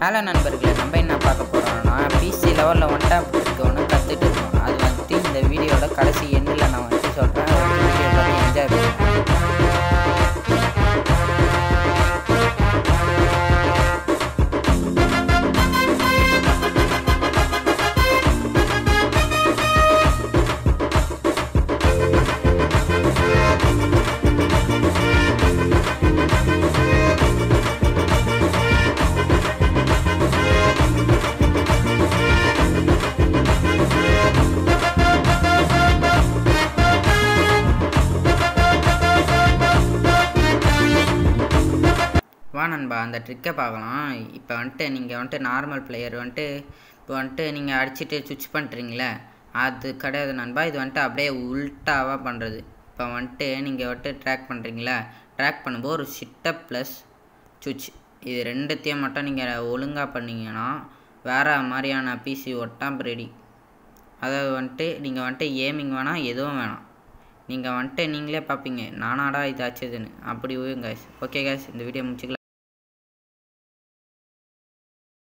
hello நண்பர்களே நம்ம என்ன பார்க்க போகிறோம்னா பிசி லெவலில் வந்துட்டு அப்படி இருக்கணும் கற்றுட்டு இருக்கோம் அது வந்துட்டு இந்த வீடியோட கடைசி எண்டில் நான் வந்துட்டு சொல்கிறேன் வீடியோ பார்த்து என்ஜாய் பண்ணுங்க வா நண்பா அந்த ட்ரிக்கை பார்க்கலாம் இப்போ வந்துட்டு நீங்கள் வந்துட்டு நார்மல் பிளேயர் வந்துட்டு இப்போ வந்துட்டு நீங்கள் அடிச்சுட்டு சுவிட்ச் பண்ணுறீங்களே அது கிடையாது நண்பா இது வந்துட்டு அப்படியே உல்ட்டாவாக பண்ணுறது இப்போ வந்துட்டு நீங்கள் வந்துட்டு ட்ராக் பண்ணுறீங்களா ட்ராக் பண்ணும்போது ஒரு சிட்டப் ப்ளஸ் சுவிட்ச் இது ரெண்டுத்தையும் மட்டும் நீங்கள் ஒழுங்காக பண்ணீங்கன்னா வேறு மாதிரியான பிசி ஒட்டாம் ரெடி அதாவது வந்துட்டு நீங்கள் வந்துட்டு ஏமிங் வேணாம் எதுவும் வேணாம் நீங்கள் வந்துட்டு நீங்களே பார்ப்பீங்க நானாடா இது ஆச்சுதுன்னு அப்படி கேஸ் ஓகே கேஸ் இந்த வீடியோ முடிச்சுக்கலாம்